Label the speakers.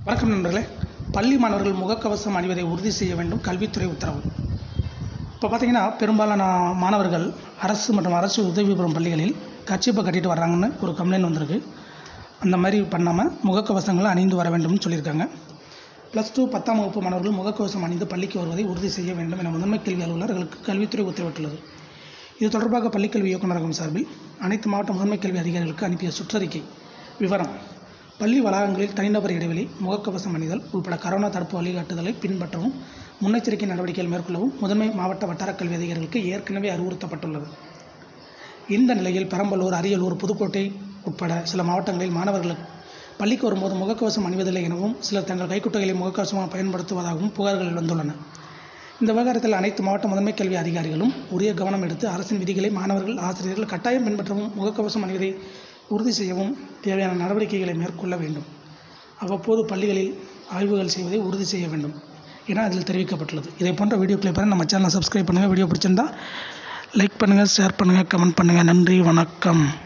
Speaker 1: வணக்கம் நண்பர்களே பள்ளி மாணவர்கள் முகக்கவசம் அணிவதை உறுதி செய்ய வேண்டும் கல்வித்துறை உத்தரவு இப்போ பார்த்தீங்கன்னா பெரும்பாலான மாணவர்கள் அரசு மற்றும் அரசு உதவி பெறும் பள்ளிகளில் கச்சிப்பை கட்டிட்டு வர்றாங்கன்னு ஒரு கம்ப்ளைண்ட் வந்திருக்கு அந்த மாதிரி பண்ணாமல் முகக்கவசங்களை அணிந்து வர வேண்டும்னு சொல்லியிருக்காங்க ப்ளஸ் டூ பத்தாம் வகுப்பு மாணவர்கள் முகக்கவசம் அணிந்து பள்ளிக்கு வருவதை உறுதி செய்ய வேண்டும் என முதன்மை கல்வி அலுவலர்களுக்கு கல்வித்துறை உத்தரவிட்டுள்ளது இது தொடர்பாக பள்ளிக்கல்வி இயக்குநரகம் சார்பில் அனைத்து மாவட்ட முதன்மை கல்வி அதிகாரிகளுக்கு அனுப்பிய சுற்றறிக்கை விவரம் பள்ளி வளாகங்களில் தனிநபர் இடைவெளி முகக்கவசம் அணிதல் உட்பட கரோனா தடுப்பு வழிகாட்டுதலை பின்பற்றவும் முன்னெச்சரிக்கை நடவடிக்கைகள் மேற்கொள்ளவும் முதன்மை மாவட்ட வட்டார கல்வி அதிகாரிகளுக்கு ஏற்கனவே அறிவுறுத்தப்பட்டுள்ளது இந்த நிலையில் பெரம்பலூர் அரியலூர் புதுக்கோட்டை உட்பட சில மாவட்டங்களில் மாணவர்களுக்கு பள்ளிக்கு வரும்போது முகக்கவசம் அணிவதில்லை எனவும் சிலர் தங்கள் கைக்குட்டைகளை முகக்கவசமாக பயன்படுத்துவதாகவும் புகார்கள் வந்துள்ளன இந்த விவகாரத்தில் அனைத்து மாவட்ட முதன்மை கல்வி அதிகாரிகளும் உரிய கவனம் எடுத்து அரசின் விதிகளை மாணவர்கள் ஆசிரியர்கள் கட்டாயம் பின்பற்றவும் முகக்கவசம் அணிவதை உறுதி செய்யவும் தேவையான நடவடிக்கைகளை மேற்கொள்ள வேண்டும் அவ்வப்போது பள்ளிகளில் ஆய்வுகள் செய்வதை உறுதி செய்ய வேண்டும் என அதில் தெரிவிக்கப்பட்டுள்ளது இதை போன்ற வீடியோக்களை பெற நம்ம சேனலை சப்ஸ்கிரைப் பண்ணுங்கள் வீடியோ பிடிச்சிருந்தா லைக் பண்ணுங்கள் ஷேர் பண்ணுங்கள் கமெண்ட் பண்ணுங்கள் நன்றி வணக்கம்